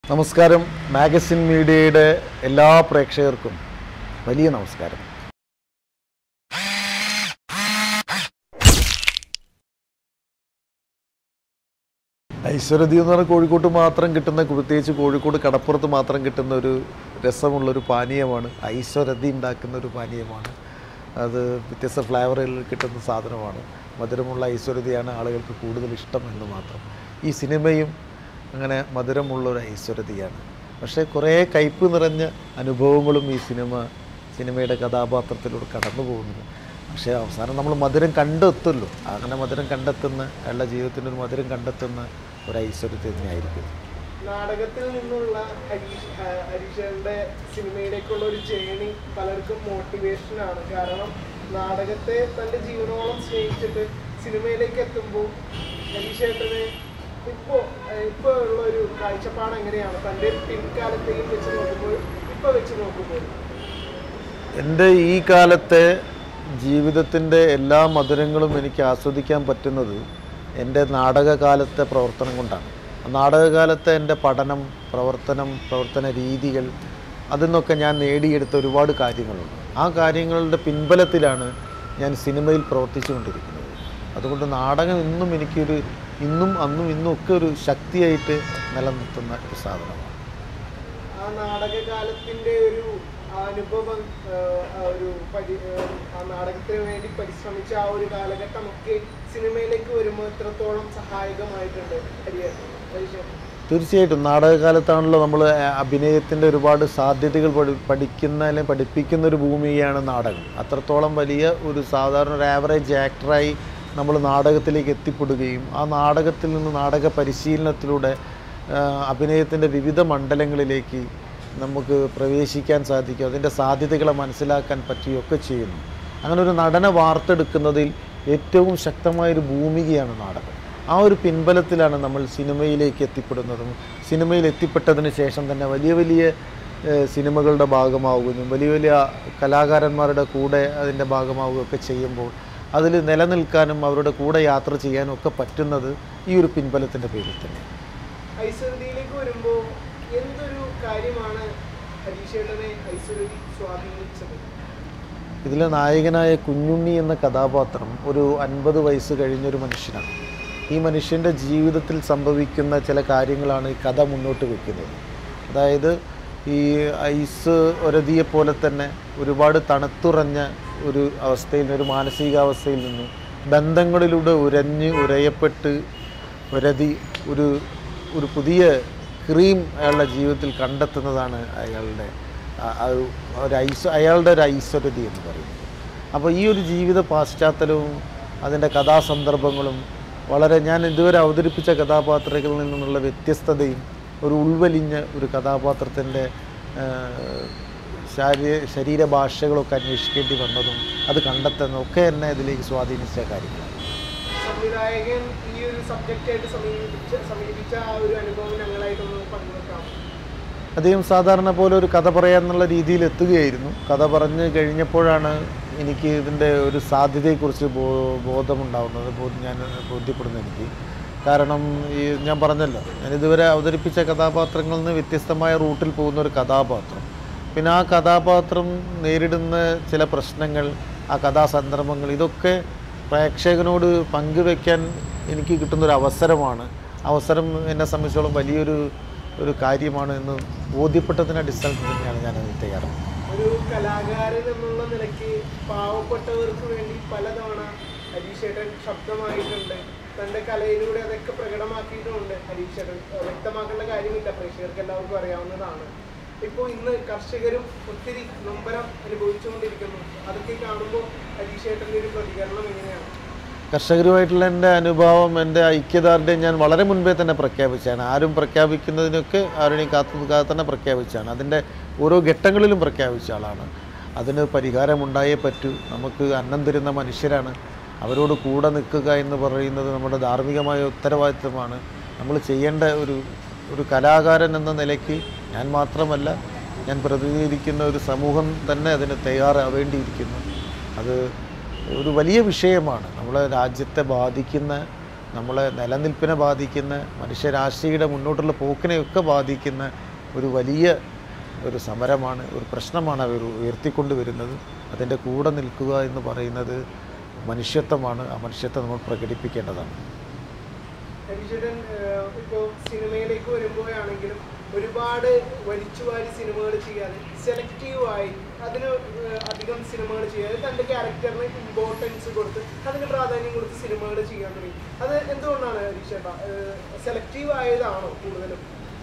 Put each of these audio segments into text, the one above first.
നമസ്കാരം മാഗസിൻ മീഡിയയുടെ എല്ലാ പ്രേക്ഷകർക്കും വലിയ നമസ്കാരം ഐശ്വര്യതി എന്ന് പറഞ്ഞാൽ കോഴിക്കോട്ട് മാത്രം കിട്ടുന്ന പ്രത്യേകിച്ച് കോഴിക്കോട് കടപ്പുറത്ത് മാത്രം കിട്ടുന്ന ഒരു രസമുള്ളൊരു പാനീയമാണ് ഐശ്വരതി ഉണ്ടാക്കുന്ന ഒരു പാനീയമാണ് അത് വ്യത്യസ്ത ഫ്ലേവറുകളിൽ കിട്ടുന്ന സാധനമാണ് മധുരമുള്ള ഐശ്വര്യതയാണ് ആളുകൾക്ക് കൂടുതൽ ഇഷ്ടം എന്ന് മാത്രം ഈ സിനിമയും അങ്ങനെ മധുരമുള്ള ഒരു ഐശ്വര്യതയാണ് പക്ഷേ കുറേ കയ്പ് നിറഞ്ഞ അനുഭവങ്ങളും ഈ സിനിമ സിനിമയുടെ കഥാപാത്രത്തിലൂടെ കടന്നു പോകുന്നു പക്ഷേ അവസാനം നമ്മൾ മധുരം കണ്ടെത്തുമല്ലോ അങ്ങനെ മധുരം കണ്ടെത്തുന്ന അയാളുടെ ജീവിതത്തിൻ്റെ ഒരു മധുരം കണ്ടെത്തുന്ന ഒരു ഐശ്വര്യത്തെ തന്നെയായിരിക്കും നാടകത്തിൽ നിന്നുള്ള ഹരീഷ് ആ, ഹരീഷന്റെ സിനിമയിലേക്കുള്ള ഒരു ജേണി പലർക്കും മോട്ടിവേഷൻ ആണ് കാരണം നാടകത്തെ തന്റെ ജീവനോളം സ്നേഹിച്ചിട്ട് സിനിമയിലേക്ക് എത്തുമ്പോൾ ഹരീഷേട്ടന് ഇപ്പോ ആ, ഇപ്പോ ഉള്ള ഒരു കാഴ്ചപ്പാട് എങ്ങനെയാണ് തന്റെ പിൻകാലത്തെയും വെച്ച് നോക്കുമ്പോൾ ഇപ്പൊ വെച്ച് നോക്കുമ്പോൾ എൻ്റെ ഈ കാലത്തെ ജീവിതത്തിൻ്റെ എല്ലാ മധുരങ്ങളും എനിക്ക് ആസ്വദിക്കാൻ പറ്റുന്നത് എൻ്റെ നാടകകാലത്തെ പ്രവർത്തനം കൊണ്ടാണ് നാടകകാലത്തെ എൻ്റെ പഠനം പ്രവർത്തനം പ്രവർത്തന രീതികൾ അതിൽ നിന്നൊക്കെ ഞാൻ നേടിയെടുത്ത ഒരുപാട് കാര്യങ്ങളുണ്ട് ആ കാര്യങ്ങളുടെ പിൻബലത്തിലാണ് ഞാൻ സിനിമയിൽ പ്രവർത്തിച്ചുകൊണ്ടിരിക്കുന്നത് അതുകൊണ്ട് നാടകം ഇന്നും എനിക്കൊരു ഇന്നും അന്നും ഇന്നും ഒക്കെ ഒരു ശക്തിയായിട്ട് നിലനിർത്തുന്ന ഒരു സാധനമാണ് ആ നാടകകാലത്തിന്റെ ഒരു അനുഭവം ആ, ആ ഒരു പരി ആ, ആ നാടകത്തിന് വേണ്ടി പരിശ്രമിച്ച ആ ഒരു കാലഘട്ടം ഒക്കെ സിനിമയിലേക്ക് വരുമ്പോൾ എത്രത്തോളം സഹായകമായിട്ടുണ്ട് ഹരിയേട്ടൻ ഹരീഷേട്ടൻ തീർച്ചയായിട്ടും നാടകകാലത്താണല്ലോ നമ്മൾ അഭിനയത്തിൻ്റെ ഒരുപാട് സാധ്യതകൾ പഠി പഠിക്കുന്ന അല്ലെങ്കിൽ പഠിപ്പിക്കുന്ന ഒരു ഭൂമിയാണ് നാടകം അത്രത്തോളം വലിയ ഒരു സാധാരണ ഒരു ആവറേജ് ആക്ടറായി നമ്മൾ നാടകത്തിലേക്ക് എത്തിപ്പെടുകയും ആ നാടകത്തിൽ നിന്ന് നാടക പരിശീലനത്തിലൂടെ അഭിനയത്തിൻ്റെ വിവിധ മണ്ഡലങ്ങളിലേക്ക് നമുക്ക് പ്രവേശിക്കാൻ സാധിക്കും അതിൻ്റെ സാധ്യതകളെ മനസ്സിലാക്കാൻ പറ്റുകയൊക്കെ ചെയ്യുന്നു അങ്ങനെ ഒരു നടനെ വാർത്തെടുക്കുന്നതിൽ ഏറ്റവും ശക്തമായൊരു ഭൂമികയാണ് നാടകം ആ ഒരു പിൻബലത്തിലാണ് നമ്മൾ സിനിമയിലേക്ക് എത്തിപ്പെടുന്നതും സിനിമയിൽ എത്തിപ്പെട്ടതിന് ശേഷം തന്നെ വലിയ വലിയ ഏഹ്, സിനിമകളുടെ ഭാഗമാവുകയും വലിയ വലിയ കലാകാരന്മാരുടെ കൂടെ അതിൻ്റെ ഭാഗമാവുകയൊക്കെ ചെയ്യുമ്പോൾ അതിൽ നിലനിൽക്കാനും അവരുടെ കൂടെ യാത്ര ചെയ്യാനും ഒക്കെ പറ്റുന്നത് ഈ ഒരു പിൻബലത്തിൻ്റെ പേരിൽ തന്നെ ഐശ്വര്യയിലേക്ക് വരുമ്പോൾ എന്തൊരു കാര്യമാണ് ഹരീഷേട്ടനെ ഐശ്വര്യ സ്വാധീനിച്ചത് ഇതിൽ നായകനായ കുഞ്ഞുണ്ണി എന്ന കഥാപാത്രം ഒരു അൻപത് വയസ്സ് കഴിഞ്ഞൊരു മനുഷ്യനാണ് ഈ മനുഷ്യൻ്റെ ജീവിതത്തിൽ സംഭവിക്കുന്ന ചില കാര്യങ്ങളാണ് ഈ കഥ മുന്നോട്ട് വയ്ക്കുന്നത് അതായത് ഈ ഐസ് ഒരതിയെ പോലെ തന്നെ ഒരുപാട് തണുത്തുറഞ്ഞ ഒരു അവസ്ഥയിൽ നിന്ന് ഒരു മാനസികാവസ്ഥയിൽ നിന്നും ബന്ധങ്ങളിലൂടെ ഉരഞ്ഞ് ഉരയപ്പെട്ട് ഉരതി ഒരു ഒരു പുതിയ ക്രീം അയാളുടെ ജീവിതത്തിൽ കണ്ടെത്തുന്നതാണ് അയാളുടെ ആ- ആ ഒരു- ഒരു ഐശ്വ അയാളുടെ ഒരു ഐശ്വര്യത എന്ന് പറയുന്നത് അപ്പോൾ ഈ ഒരു ജീവിത പാശ്ചാത്തലവും അതിൻ്റെ കഥാസന്ദർഭങ്ങളും വളരെ ഞാൻ ഇതുവരെ അവതരിപ്പിച്ച കഥാപാത്രങ്ങളിൽ നിന്നുള്ള വ്യത്യസ്തതയും ഒരു ഉൾവലിഞ്ഞ ഒരു കഥാപാത്രത്തിൻ്റെ ശാരീ ശരീരഭാഷകളൊക്കെ അന്വേഷിക്കേണ്ടി വന്നതും അത് കണ്ടെത്തുന്നതും ഒക്കെ എന്നെ ഇതിലേക്ക് സ്വാധീനിച്ച കാര്യങ്ങളാണ് സംവിധായകൻ ഈ ഒരു സബ്ജക്റ്റായിട്ട് സമീപിച്ച സമീപിച്ച ആ ഒരു അനുഭവം ഞങ്ങളായിട്ടൊന്ന് പങ്കുവെക്കാം അദ്ദേഹം സാധാരണ പോലെ ഒരു കഥ പറയാന്നുള്ള രീതിയിൽ എത്തുകയായിരുന്നു കഥ പറഞ്ഞ് കഴിഞ്ഞപ്പോഴാണ് എനിക്ക് ഇതിൻ്റെ ഒരു സാധ്യതയെക്കുറിച്ച് ബോ ബോധമുണ്ടാവുന്നത് ബോ- ഞാൻ ബോധ്യപ്പെടുന്നത് എനിക്ക് കാരണം ഈ ഞാൻ പറഞ്ഞല്ലോ ഞാൻ ഇതുവരെ അവതരിപ്പിച്ച കഥാപാത്രങ്ങളിൽ നിന്ന് വ്യത്യസ്തമായ റൂട്ടിൽ പോകുന്ന ഒരു കഥാപാത്രം പിന്നെ ആ കഥാപാത്രം നേരിടുന്ന ചില പ്രശ്നങ്ങൾ ആ കഥാസന്ദർഭങ്ങൾ ഇതൊക്കെ പ്രേക്ഷകനോട് പങ്കുവെക്കാൻ എനിക്ക് കിട്ടുന്നൊരു അവസരമാണ് അവസരം എന്നെ സംബന്ധിച്ചോളം വലിയൊരു ഒരു കാര്യമാണ് എന്ന് ബോധ്യപ്പെട്ടതിൻ്റെ അടിസ്ഥാനത്തിൽ തന്നെയാണ് ഞാൻ അതിന് തയ്യാറാണ് ഒരു കലാകാരൻ എന്നുള്ള നിലയ്ക്ക് പാവപ്പെട്ടവർക്ക് വേണ്ടി പലതവണ ഹരീഷേട്ടൻ ശബ്ദമായിട്ടുണ്ട് തൻ്റെ കലയിലൂടെ അതൊക്കെ പ്രകടമാക്കിയിട്ടുമുണ്ട് ഹരീഷേട്ടൻ ഏഹ് വ്യക്തമാക്കേണ്ട കാര്യമില്ല പ്രേക്ഷകർക്ക് എല്ലാവർക്കും അറിയാവുന്നതാണ് ഇപ്പോൾ ഇന്ന് കർഷകരും ഒത്തിരി നൊമ്പരം അനുഭവിച്ചുകൊണ്ടിരിക്കുന്നു അതൊക്കെ കാണുമ്പോൾ ഹരീഷേട്ടൻ്റെ ഒരു പ്രതികരണം എങ്ങനെയാണ് കർഷകരുമായിട്ടുള്ള എൻ്റെ അനുഭവം എൻ്റെ ഐക്യദാർഢ്യം ഞാൻ വളരെ മുൻപേ തന്നെ പ്രഖ്യാപിച്ചാണ് ആരും പ്രഖ്യാപിക്കുന്നതിനൊക്കെ ആരുടെയും കാത്തു നിൽക്കാതെ തന്നെ പ്രഖ്യാപിച്ചാണ് അതിൻ്റെ ഓരോ ഘട്ടങ്ങളിലും പ്രഖ്യാപിച്ച ആളാണ് അതിന് പരിഹാരമുണ്ടായേ പറ്റൂ നമുക്ക് അന്നം തരുന്ന മനുഷ്യരാണ് അവരോട് കൂടെ നിൽക്കുക എന്ന് പറയുന്നത് നമ്മുടെ ധാർമ്മികമായ ഉത്തരവാദിത്വമാണ് നമ്മൾ ചെയ്യേണ്ട ഒരു ഒരു കലാകാരൻ എന്ന നിലയ്ക്ക് ഞാൻ മാത്രമല്ല ഞാൻ പ്രതിനിധീകരിക്കുന്ന ഒരു സമൂഹം തന്നെ അതിന് തയ്യാറാവേണ്ടിയിരിക്കുന്നു അത് ഒരു വലിയ വിഷയമാണ് നമ്മളെ രാജ്യത്തെ ബാധിക്കുന്ന നമ്മളെ നിലനിൽപ്പിനെ ബാധിക്കുന്ന മനുഷ്യരാശിയുടെ മുന്നോട്ടുള്ള പോക്കിനെയൊക്കെ ബാധിക്കുന്ന ഒരു വലിയ ഒരു സമരമാണ് ഒരു പ്രശ്നമാണ് അവർ ഉയർത്തിക്കൊണ്ട് വരുന്നത് അതിൻ്റെ കൂടെ നിൽക്കുക എന്ന് പറയുന്നത് മനുഷ്യത്വമാണ് ആ മനുഷ്യത്വം നമ്മൾ പ്രകടിപ്പിക്കേണ്ടതാണ് ഹരിചേട്ടൻ ഇപ്പോൾ സിനിമയിലേക്ക് വരുമ്പോഴാണെങ്കിലും ഒരുപാട് വലിച്ചുവാരി സിനിമകൾ ചെയ്യാതെ സെലക്റ്റീവായി അതിന് ഏഹ്, അധികം സിനിമകൾ ചെയ്യാതെ തൻ്റെ ക്യാരക്ടറിന് ഇമ്പോർട്ടൻസ് കൊടുത്ത് അതിന് പ്രാധാന്യം കൊടുത്ത് സിനിമകൾ ചെയ്യാൻ തുടങ്ങി അത് എന്തുകൊണ്ടാണ് ഹരീഷേട്ട സെലക്റ്റീവ് ആയതാണോ കൂടുതലും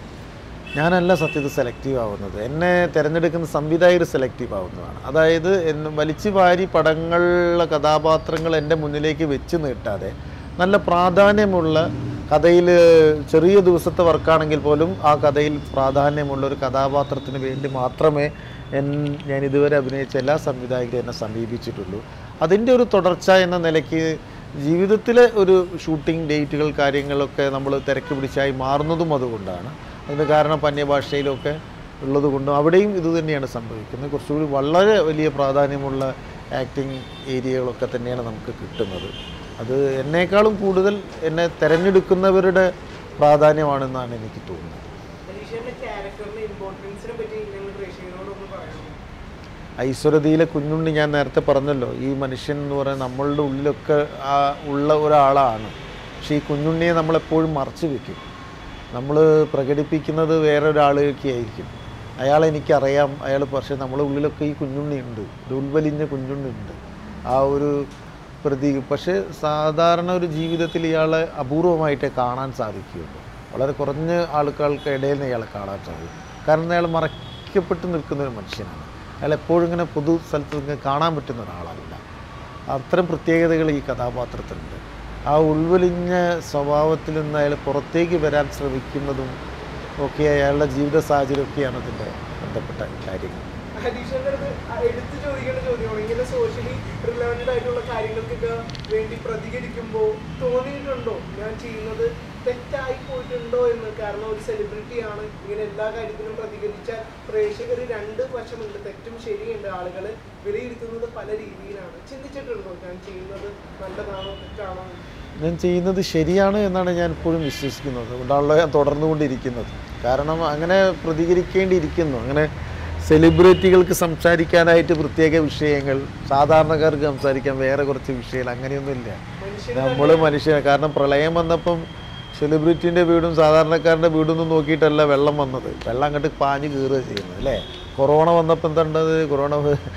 ഞാനല്ല സത്യത്തിൽ സെലക്റ്റീവ് ആവുന്നത് എന്നെ തിരഞ്ഞെടുക്കുന്ന സംവിധായകർ സെലക്റ്റീവ് ആവുന്നതാണ് അതായത് എന്നെ വലിച്ചു വാരി പടങ്ങളിലെ കഥാപാത്രങ്ങൾ എൻ്റെ മുന്നിലേക്ക് വെച്ച് നീട്ടാതെ നല്ല പ്രാധാന്യമുള്ള കഥയിൽ ചെറിയ ദിവസത്തെ വർക്കാണെങ്കിൽ പോലും ആ കഥയിൽ പ്രാധാന്യമുള്ള ഒരു കഥാപാത്രത്തിന് വേണ്ടി മാത്രമേ എൻ ഞാൻ ഇതുവരെ അഭിനയിച്ച എല്ലാ സംവിധായകരും എന്നെ സമീപിച്ചിട്ടുള്ളൂ അതിൻ്റെ ഒരു തുടർച്ച എന്ന നിലയ്ക്ക് ജീവിതത്തിലെ ഒരു ഷൂട്ടിംഗ് ഡേറ്റുകൾ കാര്യങ്ങളൊക്കെ നമ്മൾ തിരക്ക് പിടിച്ചായി മാറുന്നതും അതുകൊണ്ടാണ് അതിന് കാരണം അന്യഭാഷയിലൊക്കെ ഉള്ളത് കൊണ്ടും അവിടെയും ഇത് തന്നെയാണ് സംഭവിക്കുന്നത് കുറച്ചുകൂടി വളരെ വലിയ പ്രാധാന്യമുള്ള ആക്ടിങ് ഏരിയകളൊക്കെ തന്നെയാണ് നമുക്ക് കിട്ടുന്നത് അത് എന്നേക്കാളും കൂടുതൽ എന്നെ തിരഞ്ഞെടുക്കുന്നവരുടെ പ്രാധാന്യമാണെന്നാണ് എനിക്ക് തോന്നുന്നത് ഹരീഷേട്ടൻ്റെ ക്യാരക്ടറിന് ഇമ്പോർട്ടൻസിനെ പറ്റി ഞങ്ങൾ പ്രേക്ഷകരോടൊന്ന് പറയാമോ ഐശ്വര്യതയിലെ കുഞ്ഞുണ്ണി ഞാൻ നേരത്തെ പറഞ്ഞല്ലോ ഈ മനുഷ്യൻ എന്ന് പറയുന്നത് നമ്മളുടെ ഉള്ളിലൊക്കെ ആ ഉള്ള ഒരാളാണ് പക്ഷേ ഈ കുഞ്ഞുണ്ണിയെ നമ്മളെപ്പോഴും മറച്ചു വെക്കും നമ്മൾ പ്രകടിപ്പിക്കുന്നത് വേറെ ഒരാൾക്ക് ആയിരിക്കും അയാളെ എനിക്കറിയാം അയാൾ പക്ഷേ നമ്മുടെ ഉള്ളിലൊക്കെ ഈ കുഞ്ഞുണ്ണി ഉണ്ട് ഒരു ഉൾവലിഞ്ഞ കുഞ്ഞുണ്ണി ഉണ്ട് ആ ഒരു പ്രതീക പക്ഷേ സാധാരണ ഒരു ജീവിതത്തിൽ ഇയാളെ അപൂർവമായിട്ടേ കാണാൻ സാധിക്കുകയുള്ളൂ വളരെ കുറഞ്ഞ ആൾക്കാർക്ക് ഇടയിൽ നിന്ന് ഇയാളെ കാണാൻ സാധിക്കും കാരണം അയാൾ മറയ്ക്കപ്പെട്ട് നിൽക്കുന്ന ഒരു മനുഷ്യനാണ് അയാൾ എപ്പോഴും ഇങ്ങനെ പൊതു സ്ഥലത്ത് ഇങ്ങനെ കാണാൻ പറ്റുന്ന ഒരാളല്ല അത്തരം പ്രത്യേകതകൾ ഈ കഥാപാത്രത്തിനുണ്ട് ആ ഉൾവലിഞ്ഞ സ്വഭാവത്തിൽ നിന്ന് അയാൾ പുറത്തേക്ക് വരാൻ ശ്രമിക്കുന്നതും ഒക്കെ അയാളുടെ ജീവിത സാഹചര്യമൊക്കെയാണ് ഇതിൻ്റെ ബന്ധപ്പെട്ട കാര്യങ്ങൾ ഹരീഷന്റെ അടുത്ത് എടുത്തു ചോദിക്കേണ്ട ചോദ്യമാണ് ഇങ്ങനെ സോഷ്യലി റിലവൻ്റ് ആയിട്ടുള്ള കാര്യങ്ങൾക്കൊക്കെ വേണ്ടി പ്രതികരിക്കുമ്പോൾ തോന്നിയിട്ടുണ്ടോ ഞാൻ ചെയ്യുന്നത് തെറ്റായി പോയിട്ടുണ്ടോ എന്ന് കാരണം ഒരു സെലിബ്രിറ്റിയാണ് ഇങ്ങനെ എല്ലാ കാര്യത്തിനും പ്രതികരിച്ചാൽ പ്രേക്ഷകർ രണ്ട് വശമുണ്ട് തെറ്റും ശരിയുണ്ട് ആളുകൾ വിലയിരുത്തുന്നത് പല രീതിയിലാണ് ചിന്തിച്ചിട്ടുണ്ടോ ഞാൻ ചെയ്യുന്നത് നല്ലതാണോ തെറ്റാണോ എന്ന്? ഞാൻ ചെയ്യുന്നത് ശരിയാണ് എന്നാണ് ഞാൻ ഇപ്പോഴും വിശ്വസിക്കുന്നത് അതുകൊണ്ടാണല്ലോ ഞാൻ തുടർന്നുകൊണ്ടിരിക്കുന്നത് കാരണം അങ്ങനെ പ്രതികരിക്കേണ്ടിയിരിക്കുന്നു അങ്ങനെ സെലിബ്രിറ്റികൾക്ക് സംസാരിക്കാനായിട്ട് പ്രത്യേക വിഷയങ്ങൾ സാധാരണക്കാർക്ക് സംസാരിക്കാൻ വേറെ കുറച്ച് വിഷയങ്ങൾ അങ്ങനെയൊന്നുമില്ല മനുഷ്യൻ നമ്മൾ മനുഷ്യനെ കാരണം പ്രളയം വന്നപ്പം സെലിബ്രിറ്റീൻ്റെ വീടും സാധാരണക്കാരൻ്റെ വീടും ഒന്നും നോക്കിയിട്ടല്ല വെള്ളം വന്നത് വെള്ളം അങ്ങോട്ട് പാഞ്ഞ് കീറുക ചെയ്യുന്നത് അല്ലേ കൊറോണ വന്നപ്പോൾ എന്തുണ്ടത് കൊറോണ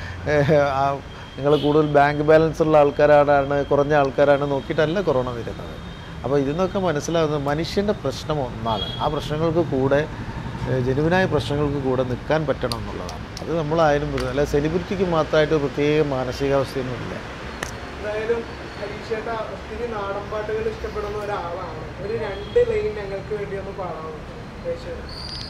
ആ നിങ്ങൾ കൂടുതൽ ബാങ്ക് ബാലൻസ് ഉള്ള ആൾക്കാരാണ് കുറഞ്ഞ ആൾക്കാരാണ് നോക്കിയിട്ടല്ല കൊറോണ വരുന്നത് അപ്പോൾ ഇതിന്നൊക്കെ മനസ്സിലാകുന്നത് മനുഷ്യൻ്റെ പ്രശ്നം ഒന്നാണ് ആ പ്രശ്നങ്ങൾക്ക് കൂടെ ഏഹ്, ജനുവിനായ പ്രശ്നങ്ങൾക്ക് കൂടെ നിൽക്കാൻ പറ്റണം എന്നുള്ളതാണ് അത് നമ്മളായാലും വെറുതെ- അല്ല സെലിബ്രിറ്റിക്ക് മാത്രമായിട്ട് പ്രത്യേക മാനസികാവസ്ഥയൊന്നുമില്ല എന്തായാലും ഹരീഷേട്ട ഒത്തിരി നാടൻ പാട്ടുകൾ ഇഷ്ടപ്പെടുന്ന ഒരാളാണ് ഒരു രണ്ട് ലൈൻ ഞങ്ങൾക്ക് വേണ്ടി ഒന്ന് പാടാമോ ഹരീഷേട്ട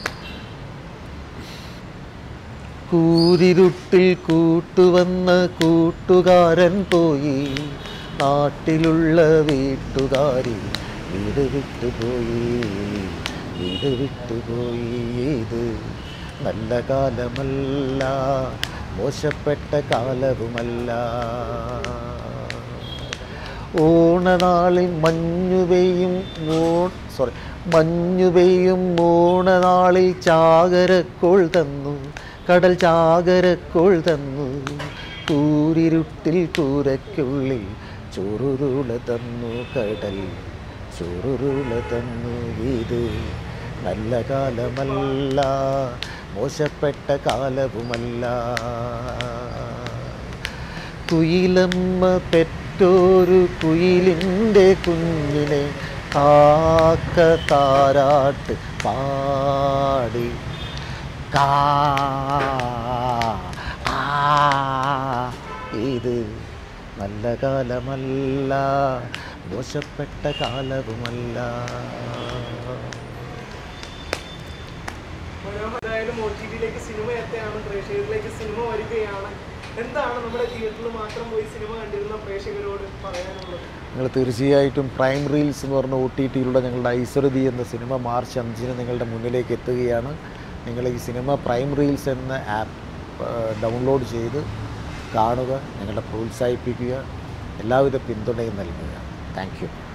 കൂരിരുട്ടിൽ കൂട്ടുവന്ന കൂട്ടുകാരൻ പോയി നാട്ടിലുള്ള വീട്ടുകാരി വീട് വിട്ടുപോയി വീട് വിട്ടുപോയി ഇത് നല്ല കാലമല്ല മോശപ്പെട്ട കാലവുമല്ല ഓണനാളിൽ മഞ്ഞു പെയ്യും സോറി മഞ്ഞു പെയ്യും ഓണനാളിൽ ചാകരക്കോൾ തന്നു കടൽ ചാകരക്കോൾ തന്നു കൂരിരുട്ടിൽ കൂരയ്ക്കുള്ളിൽ ചുറുരുള തന്നു കടൽ ചുറുരുള തന്നു ഇത് നല്ല കാലമല്ല മോശപ്പെട്ട കാലവുമല്ല കുയിലമ്മ പെറ്റോരു കുയിലിൻ്റെ കുഞ്ഞിനെ കാക്ക താരാട്ട് പാടി കാ ആ, ഇത് നല്ല കാലമല്ല മോശപ്പെട്ട കാലവുമല്ല മനോഹരായാലും ഒ ടി ടിയിലേക്ക് സിനിമ എത്തുകയാണ് പ്രേക്ഷകരിലേക്ക് സിനിമ വരികയാണ് എന്താണ് നമ്മുടെ തിയേറ്ററിൽ മാത്രം പോയി സിനിമ കണ്ടിരുന്ന പ്രേക്ഷകരോട് പറയാനുള്ളത് നിങ്ങൾ തീർച്ചയായിട്ടും പ്രൈം റീൽസ് എന്ന് പറഞ്ഞ ഒ ടി ടിയിലൂടെ ഞങ്ങളുടെ ഐശ്വരതി എന്ന സിനിമ മാർച്ച് അഞ്ചിന് നിങ്ങളുടെ മുന്നിലേക്ക് എത്തുകയാണ് നിങ്ങൾ ഈ സിനിമ പ്രൈം റീൽസ് എന്ന ആപ്പ് ഡൗൺലോഡ് ചെയ്ത് കാണുക ഞങ്ങളെ പ്രോത്സാഹിപ്പിക്കുക എല്ലാവിധ പിന്തുണയും നൽകുക താങ്ക് യു